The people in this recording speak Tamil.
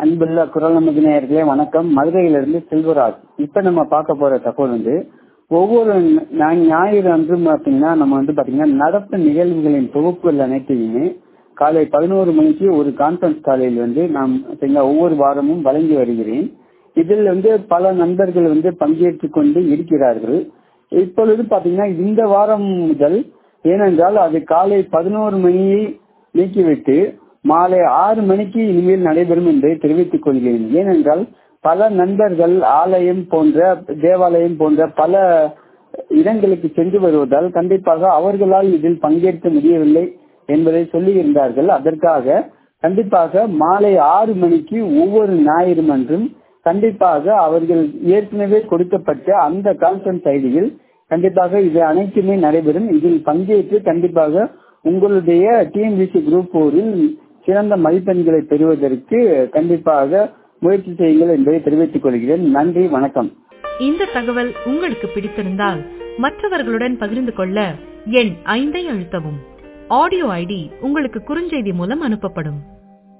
அன்புள்ள குரல் நமது நேயர்களே வணக்கம் மதுரையிலிருந்து செல்வராஜ் இப்ப நம்ம பார்க்க போற தகவல் வந்து ஒவ்வொரு ஞா- ஞாயிறு அன்றும் பாத்தீங்கன்னா நம்ம வந்து பாத்தீங்கன்னா நடப்பு நிகழ்வுகளின் தொகுப்புகள் அனைத்தையுமே காலை பதினோரு மணிக்கு ஒரு கான்பரன்ஸ் காலையில் வந்து நாம் சரிங்களா, ஒவ்வொரு வாரமும் வழங்கி வருகிறேன் இதில் வந்து பல நண்பர்கள் வந்து பங்கேற்றுக் கொண்டு இருக்கிறார்கள் இப்பொழுது பாத்தீங்கன்னா இந்த வாரம் முதல் ஏனென்றால் அது காலை பதினோரு மணியை நீக்கிவிட்டு மாலை ஆறு மணிக்கு இனிமேல் நடைபெறும் என்பதை தெரிவித்துக் கொள்கிறேன் ஏனென்றால் பல நண்பர்கள் ஆலயம் போன்ற தேவாலயம் போன்ற பல இடங்களுக்கு சென்று வருவதால் கண்டிப்பாக அவர்களால் இதில் பங்கேற்க முடியவில்லை என்பதை சொல்லியிருந்தார்கள் அதற்காக கண்டிப்பாக மாலை ஆறு மணிக்கு ஒவ்வொரு ஞாயிறு அன்றும் கண்டிப்பாக அவர்கள் ஏற்கனவே கொடுக்கப்பட்ட அந்த கான்ஃபரன்ஸ் ஐடியில் கண்டிப்பாக இது அனைத்துமே நடைபெறும் இதில் பங்கேற்று கண்டிப்பாக உங்களுடைய டிஎன்பிசி குரூப் போரில் சிறந்த மதிப்பெண்களை பெறுவதற்கு கண்டிப்பாக முயற்சி செய்யுங்கள் என்பதை தெரிவித்துக் கொள்கிறேன் நன்றி வணக்கம் இந்த தகவல் உங்களுக்கு பிடித்திருந்தால் மற்றவர்களுடன் பகிர்ந்து கொள்ள எண் ஐந்தை அழுத்தவும் ஆடியோ ஐடி உங்களுக்கு குறுஞ்செய்தி மூலம் அனுப்பப்படும்